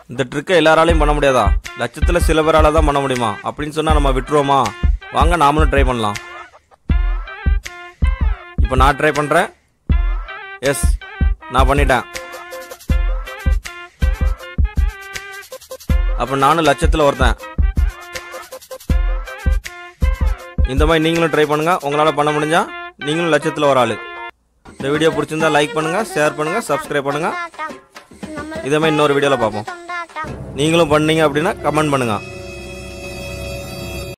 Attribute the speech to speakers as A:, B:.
A: இந்த ட்ரிக்கை எல்லாராலையும் பண்ண முடியாதா லட்சத்தில் சில பேரால தான் பண்ண முடியுமா அப்படின்னு சொன்னால் நம்ம விட்டுருவோமா வாங்க நாமளும் ட்ரை பண்ணலாம் இப்போ நான் ட்ரை பண்ணுறேன் எஸ் நான் பண்ணிட்டேன் அப்போ நானும் லட்சத்தில் ஒருத்தன் இந்த மாதிரி நீங்களும் ட்ரை பண்ணுங்க உங்களால் பண்ண முடிஞ்சா நீங்களும் லட்சத்தில் ஒரு ஆள் இந்த வீடியோ பிடிச்சிருந்தா லைக் பண்ணுங்க ஷேர் பண்ணுங்க சப்ஸ்கிரைப் பண்ணுங்க இதே மாதிரி இன்னொரு வீடியோவில் பார்ப்போம் நீங்களும் பண்ணீங்க அப்படின்னா கமெண்ட் பண்ணுங்க